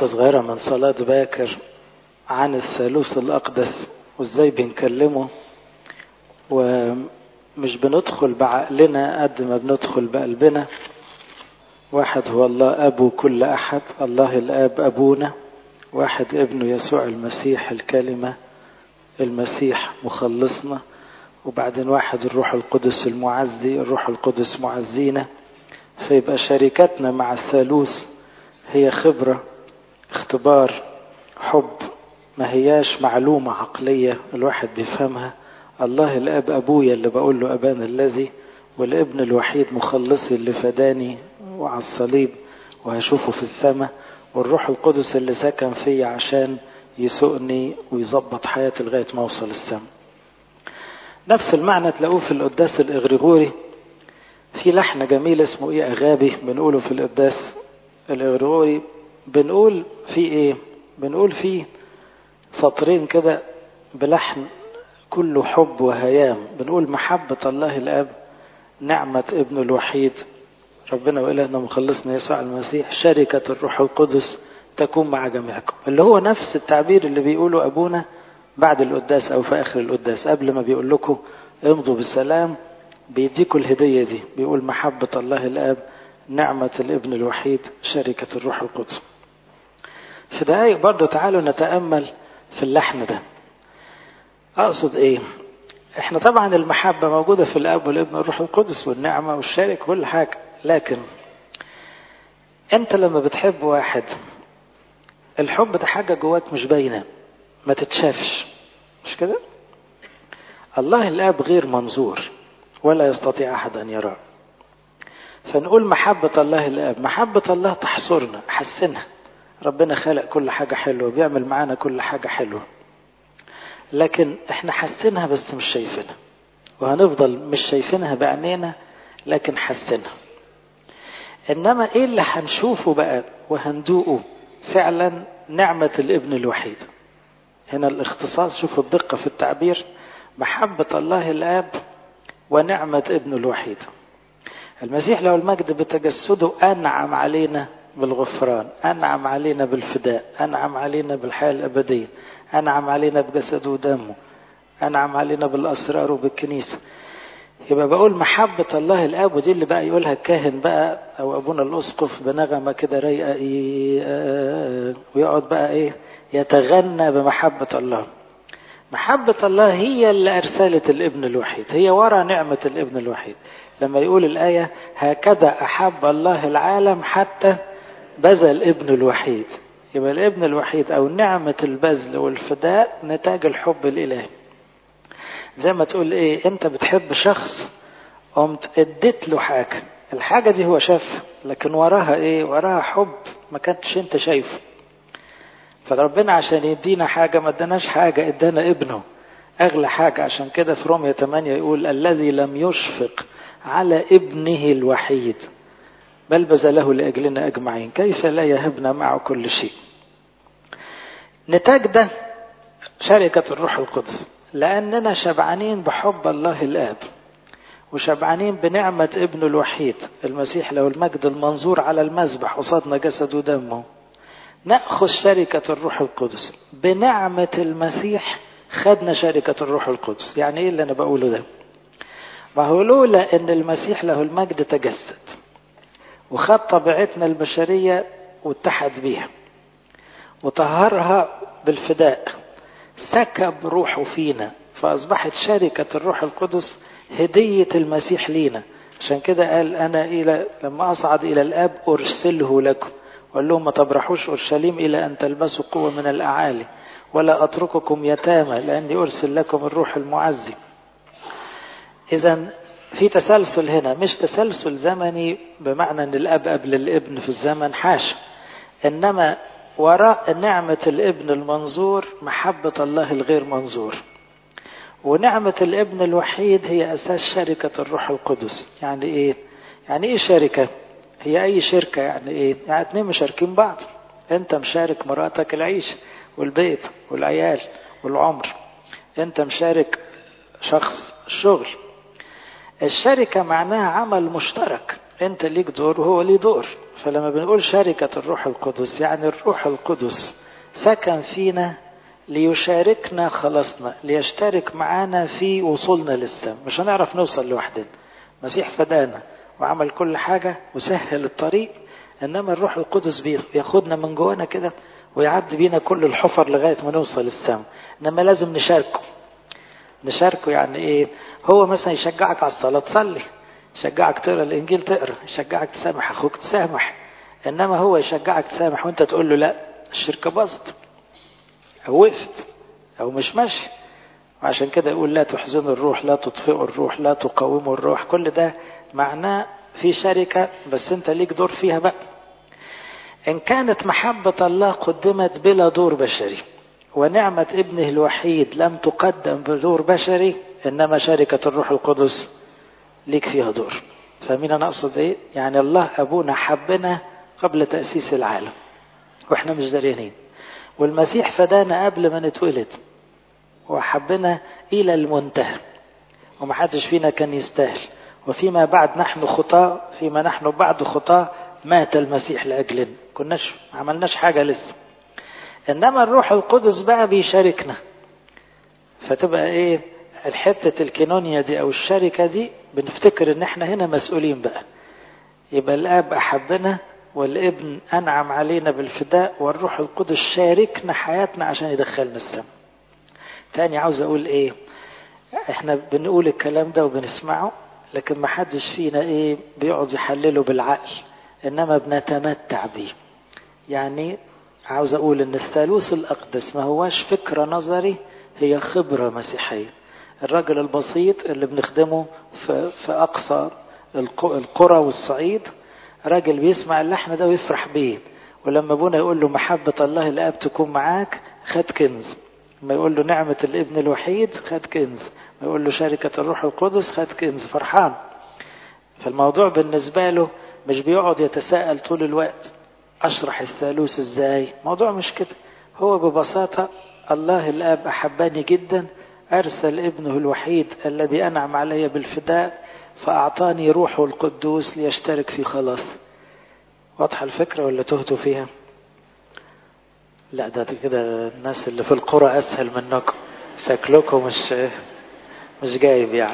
حتة صغيرة من صلاة باكر عن الثالوث الأقدس وإزاي بنكلمه ومش بندخل بعقلنا قد ما بندخل بقلبنا واحد هو الله أبو كل أحد الله الآب أبونا واحد ابنه يسوع المسيح الكلمة المسيح مخلصنا وبعدين واحد الروح القدس المعزي الروح القدس معزينا فيبقى شركتنا مع الثالوث هي خبرة اختبار حب ما هياش معلومة عقلية الواحد بيفهمها الله الأب أبويا اللي بقول له أبانا الذي والابن الوحيد مخلصي اللي فداني وعلى الصليب وهشوفه في السماء والروح القدس اللي سكن فيا عشان يسوقني ويظبط حياتي لغاية ما أوصل السماء نفس المعنى تلاقوه في القداس الإغريغوري في لحن جميل اسمه ايه أغابي بنقوله في القداس الإغريغوري بنقول فيه ايه بنقول فيه سطرين كده بلحن كله حب وهيام بنقول محبة الله الآب نعمة ابنه الوحيد ربنا وإلهنا مخلصنا يسوع المسيح شركة الروح القدس تكون مع جميعكم اللي هو نفس التعبير اللي بيقوله أبونا بعد القداس أو في آخر القداس قبل ما بيقول لكم امضوا بالسلام بيديكوا الهدية دي بيقول محبة الله الآب نعمة الابن الوحيد شركة الروح القدس في دقايق برضه تعالوا نتأمل في اللحن ده أقصد إيه إحنا طبعا المحبة موجودة في الأب والابن والروح القدس والنعمة والشرك كل حاجة لكن أنت لما بتحب واحد الحب ده حاجة جواك مش باينة ما تتشافش مش كده الله الآب غير منظور ولا يستطيع أحد أن يراه فنقول محبة الله الآب محبة الله تحصرنا حسنها ربنا خلق كل حاجة حلوة بيعمل معانا كل حاجة حلوة لكن احنا حسنها بس مش شايفينها وهنفضل مش شايفينها بعينينا لكن حسنها انما ايه اللي هنشوفه بقى وهندوقه فعلا نعمة الابن الوحيد هنا الاختصاص شوفوا الدقة في التعبير محبة الله الآب ونعمة ابنه الوحيد المسيح له المجد بتجسده أنعم علينا بالغفران أنعم علينا بالفداء أنعم علينا بالحياة الأبدية أنعم علينا بجسده ودمه أنعم علينا بالأسرار وبالكنيسة يبقى بقول محبة الله الآب ودي اللي بقى يقولها الكاهن بقى أو أبونا الأسقف بنغمة كده رايقة إيه ويقعد بقى إيه يتغنى بمحبة الله محبة الله هي اللي أرسلت الابن الوحيد هي ورا نعمة الابن الوحيد لما يقول الآية هكذا أحب الله العالم حتى بذل ابن الوحيد يبقى الابن الوحيد أو نعمة البذل والفداء نتاج الحب الإلهي زي ما تقول إيه أنت بتحب شخص قمت اديت له حاجة الحاجة دي هو شافها لكن وراها إيه وراها حب ما كنتش أنت شايفه فربنا عشان يدينا حاجة ما اداناش حاجة ادانا ابنه أغلى حاجة عشان كده في رومية 8 يقول الذي لم يشفق على ابنه الوحيد بل بذله لأجلنا أجمعين كيف لا يهبنا معه كل شيء نتاج ده شركة الروح القدس لأننا شبعانين بحب الله الآب وشبعانين بنعمة ابنه الوحيد المسيح له المجد المنظور على المذبح قصادنا جسد ودمه نأخذ شركة الروح القدس بنعمة المسيح خدنا شركة الروح القدس يعني ايه اللي انا بقوله ده ما هو لولا ان المسيح له المجد تجسد وخد طبيعتنا البشرية واتحد بيها وطهرها بالفداء سكب روحه فينا فأصبحت شركة الروح القدس هدية المسيح لينا عشان كده قال أنا إلى لما أصعد إلى الآب أرسله لكم وقال لهم ما تبرحوش أورشليم إلى أن تلبسوا قوة من الأعالي ولا أترككم يتامى لأني أرسل لكم الروح المعزي إذا في تسلسل هنا مش تسلسل زمني بمعنى أن الأب قبل الابن في الزمن حاشا إنما وراء نعمة الابن المنظور محبة الله الغير منظور ونعمة الابن الوحيد هي أساس شركة الروح القدس يعني إيه؟ يعني إيه شركة؟ هي أي شركة يعني إيه؟ يعني اتنين مشاركين بعض أنت مشارك مراتك العيش والبيت والعيال والعمر أنت مشارك شخص الشغل الشركة معناها عمل مشترك أنت ليك دور وهو ليه دور فلما بنقول شركة الروح القدس يعني الروح القدس سكن فينا ليشاركنا خلاصنا ليشترك معانا في وصولنا للسماء مش هنعرف نوصل لوحدنا مسيح فدانا وعمل كل حاجة وسهل الطريق إنما الروح القدس بياخدنا من جوانا كده ويعدي بينا كل الحفر لغاية ما نوصل السماء إنما لازم نشاركه نشاركه يعني إيه هو مثلا يشجعك على الصلاة تصلي يشجعك تقرا الإنجيل تقرا يشجعك تسامح أخوك تسامح إنما هو يشجعك تسامح وأنت تقول له لا الشركة باظت أو وقفت أو مش ماشي وعشان كده يقول لا تحزنوا الروح لا تطفئوا الروح لا تقاوموا الروح كل ده معناه في شركة بس انت ليك دور فيها بقى ان كانت محبة الله قدمت بلا دور بشري ونعمة ابنه الوحيد لم تقدم بدور بشري انما شركة الروح القدس ليك فيها دور فاهمين انا اقصد ايه يعني الله ابونا حبنا قبل تأسيس العالم واحنا مش داريانين والمسيح فدانا قبل ما نتولد وحبنا الى المنتهى ومحدش فينا كان يستاهل وفيما بعد نحن خطاة فيما نحن بعد خطاة مات المسيح لأجلنا كناش ما عملناش حاجة لسه إنما الروح القدس بقى بيشاركنا فتبقى إيه الحتة الكينونيا دي أو الشركة دي بنفتكر إن إحنا هنا مسؤولين بقى يبقى الآب أحبنا والابن أنعم علينا بالفداء والروح القدس شاركنا حياتنا عشان يدخلنا السماء تاني عاوز أقول إيه إحنا بنقول الكلام ده وبنسمعه لكن ما حدش فينا ايه بيقعد يحلله بالعقل انما بنتمتع بيه يعني عاوز اقول ان الثالوث الاقدس ما هواش فكرة نظري هي خبرة مسيحية الراجل البسيط اللي بنخدمه في, في اقصى القرى والصعيد راجل بيسمع اللحن ده ويفرح بيه ولما ابونا يقول له محبة الله الاب تكون معاك خد كنز ما يقول له نعمة الابن الوحيد خد كنز ما يقول له شركة الروح القدس خد كنز فرحان فالموضوع بالنسبة له مش بيقعد يتساءل طول الوقت أشرح الثالوث إزاي موضوع مش كده هو ببساطة الله الآب أحبني جدا أرسل ابنه الوحيد الذي أنعم علي بالفداء فأعطاني روحه القدوس ليشترك في خلاص واضحة الفكرة ولا تهتوا فيها لا ده كده الناس اللي في القرى أسهل منكم شكلكم مش مش جايب يعني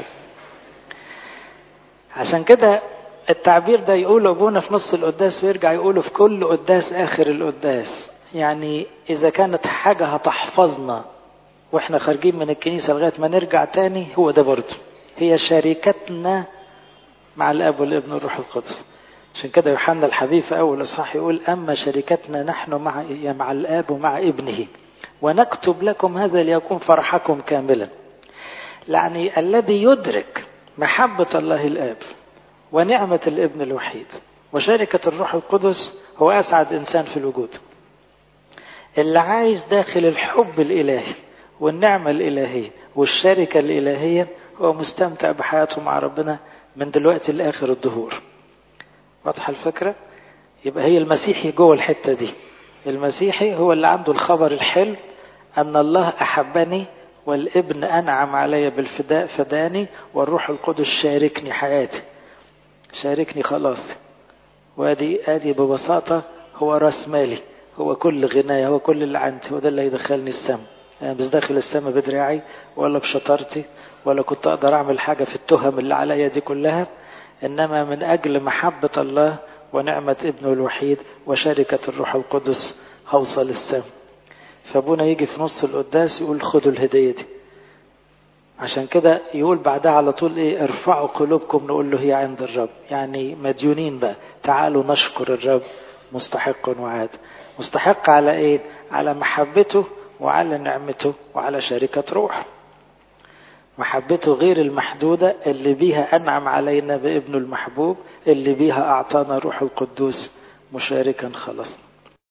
عشان كده التعبير ده يقوله ابونا في نص القداس ويرجع يقوله في كل قداس اخر القداس يعني اذا كانت حاجة هتحفظنا واحنا خارجين من الكنيسة لغاية ما نرجع تاني هو ده برضه هي شركتنا مع الاب والابن والروح القدس عشان كده يوحنا الحبيب في اول اصحاح يقول اما شركتنا نحن مع مع الاب ومع ابنه ونكتب لكم هذا ليكون فرحكم كاملا يعني الذي يدرك محبة الله الآب ونعمة الابن الوحيد وشركة الروح القدس هو أسعد إنسان في الوجود اللي عايز داخل الحب الإلهي والنعمة الإلهية والشركة الإلهية هو مستمتع بحياته مع ربنا من دلوقتي لآخر الدهور واضحة الفكرة يبقى هي المسيحي جوه الحتة دي المسيحي هو اللي عنده الخبر الحلو أن الله أحبني والابن أنعم علي بالفداء فداني والروح القدس شاركني حياتي شاركني خلاص وادي ادي ببساطة هو راس مالي هو كل غناية هو كل اللي عندي هو ده اللي هيدخلني السما يعني مش داخل السما بدراعي ولا بشطارتي ولا كنت اقدر اعمل حاجة في التهم اللي عليا دي كلها انما من اجل محبة الله ونعمة ابنه الوحيد وشركة الروح القدس هوصل السما فابونا يجي في نص القداس يقول خدوا الهدية دي عشان كده يقول بعدها على طول ايه ارفعوا قلوبكم نقول له هي عند الرب يعني مديونين بقى تعالوا نشكر الرب مستحق وعاد مستحق على ايه على محبته وعلى نعمته وعلى شركة روح محبته غير المحدودة اللي بيها أنعم علينا بابنه المحبوب اللي بيها أعطانا روح القدوس مشاركا خلاص